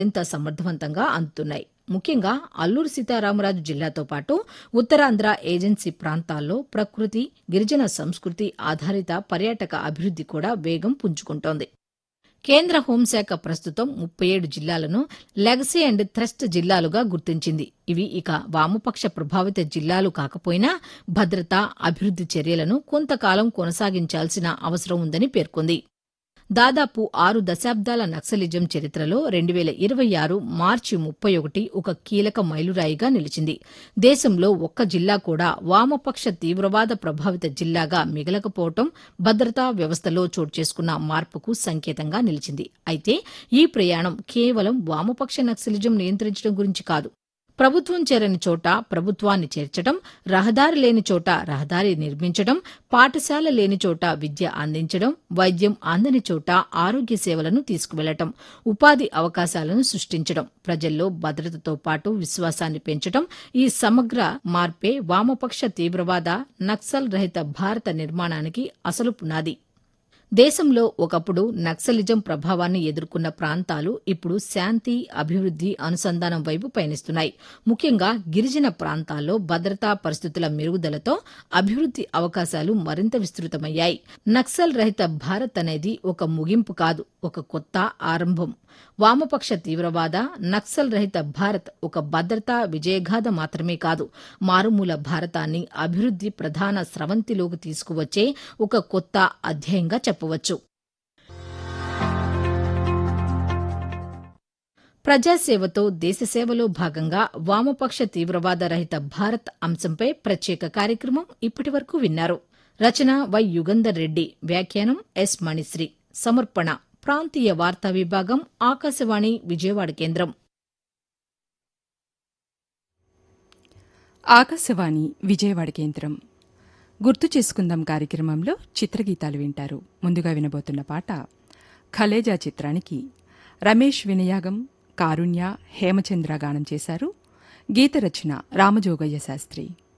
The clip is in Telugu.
మరింత సమర్థవంతంగా అందుతున్నాయి ముఖ్యంగా అల్లూరు సీతారామరాజు జిల్లాతో పాటు ఉత్తరాంధ్ర ఏజెన్సీ ప్రాంతాల్లో ప్రకృతి గిరిజన సంస్కృతి ఆధారిత పర్యాటక అభివృద్ది కూడా వేగం పుంజుకుంటోంది కేంద్ర హోంశాఖ ప్రస్తుతం ముప్పై ఏడు జిల్లాలను లెగసీ అండ్ థ్రస్ట్ జిల్లాలుగా గుర్తించింది ఇవి ఇక వామపక్ష ప్రభావిత జిల్లాలు కాకపోయినా భద్రత అభివృద్ది చర్యలను కొంతకాలం కొనసాగించాల్సిన అవసరం ఉందని పేర్కొంది దాదాపు ఆరు దశాబ్దాల నక్సలిజం చరిత్రలో రెండు వేల ఇరవై ఆరు మార్చి ముప్పై ఒకటి ఒక కీలక మైలురాయిగా నిలిచింది దేశంలో ఒక్క జిల్లా కూడా వామపక్ష తీవ్రవాద ప్రభావిత జిల్లాగా మిగలకపోవటం భద్రతా వ్యవస్థలో చోటు చేసుకున్న మార్పుకు సంకేతంగా నిలిచింది అయితే ఈ ప్రయాణం కేవలం వామపక్ష నక్సలిజం నియంత్రించడం గురించి కాదు ప్రభుత్వం చేరని చోట ప్రభుత్వాన్ని చేర్చడం రహదారి లేని చోట రహదారి నిర్మించడం పాఠశాల లేని చోట విద్య అందించడం వైద్యం అందని చోట ఆరోగ్య సేవలను తీసుకువెళ్లటం ఉపాధి అవకాశాలను సృష్టించడం ప్రజల్లో భద్రతతో పాటు విశ్వాసాన్ని పెంచడం ఈ సమగ్ర మార్పే వామపక్ష తీవ్రవాద నక్సల్ రహిత భారత నిర్మాణానికి అసలు పునాది దేశంలో ఒకప్పుడు నక్సలిజం ప్రభావాన్ని ఎదుర్కొన్న ప్రాంతాలు ఇప్పుడు శాంతి అభివృద్ది అనుసంధానం వైపు పయనిస్తున్నాయి ముఖ్యంగా గిరిజన ప్రాంతాల్లో భద్రతా పరిస్థితుల మెరుగుదలతో అభివృద్ది అవకాశాలు మరింత విస్తృతమయ్యాయి నక్సల్ రహిత భారత్ అనేది ఒక ముగింపు కాదు ఒక కొత్త ఆరంభం వామపక్ష తీవ్రవాద నక్సల్ రహిత భారత్ ఒక భద్రతా విజయగాథ మాత్రమే కాదు మారుమూల భారతాన్ని అభివృద్ది ప్రధాన స్రవంతిలోకి తీసుకువచ్చే ఒక కొత్త అధ్యాయంగా చెప్పవచ్చు ప్రజాసేవతో దేశసేవలో భాగంగా వామపక్ష తీవ్రవాద రహిత భారత్ అంశంపై ప్రత్యేక కార్యక్రమం ఇప్పటివరకు విన్నారు రచన వై యుగంధర్ రెడ్డి వ్యాఖ్యానం ఎస్ మణిశ్రీ సమర్పణ ప్రాంతీయ వార్తా విభాగం ఆకాశవాణి విజయవాడ కేంద్రం ఆకాశవాణి విజయవాడ కేంద్రం గుర్తు చేసుకుందాం కార్యక్రమంలో చిత్రగీతాలు వింటారు ముందుగా వినబోతున్న పాట ఖలేజా చిత్రానికి రమేష్ వినయాగం కారుణ్య హేమచంద్ర గానం చేశారు గీత రచన రామజోగయ్య శాస్త్రి